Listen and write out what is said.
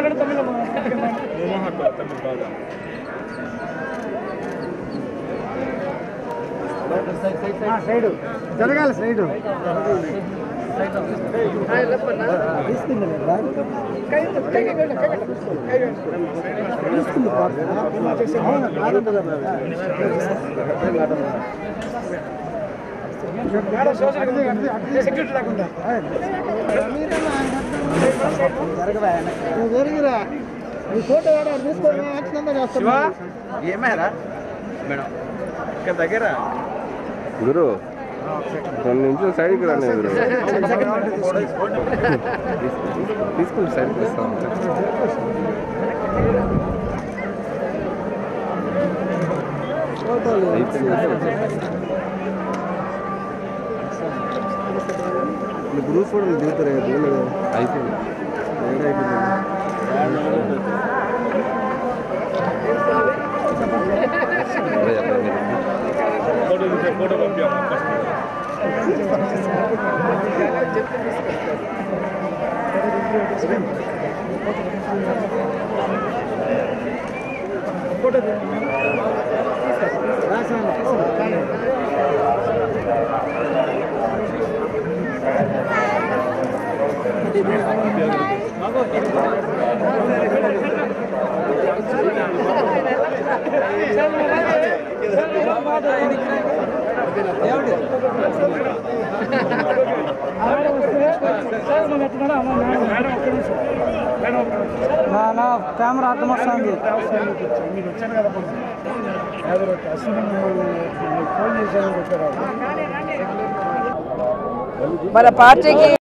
కూడా తమిళ మాట్లాడుతున్నాను. ఆ, సైడు జరగాలి సైడు తీసుకుంది సెక్యూరిటీ లేకుండా జరిగిరా ఈ ఫోటో ఏడా తీసుకోవాలి యాక్షన్ చేస్తా ఏమైనా మేడం ఇక్కడ దగ్గర గురు రెండు నిమిషాలు సైడ్కి రండి గురు తీసుకుని సైడ్కి వస్తాం గ్రూప్ ఫోటోలు దిగుతారు కదా అయిపోయింది అదే అదే మీరు నా కెమెరా అర్థం వస్తుంది మీరు వచ్చారు కదా అసలు ఫోన్ చేశాను మన పార్టీకి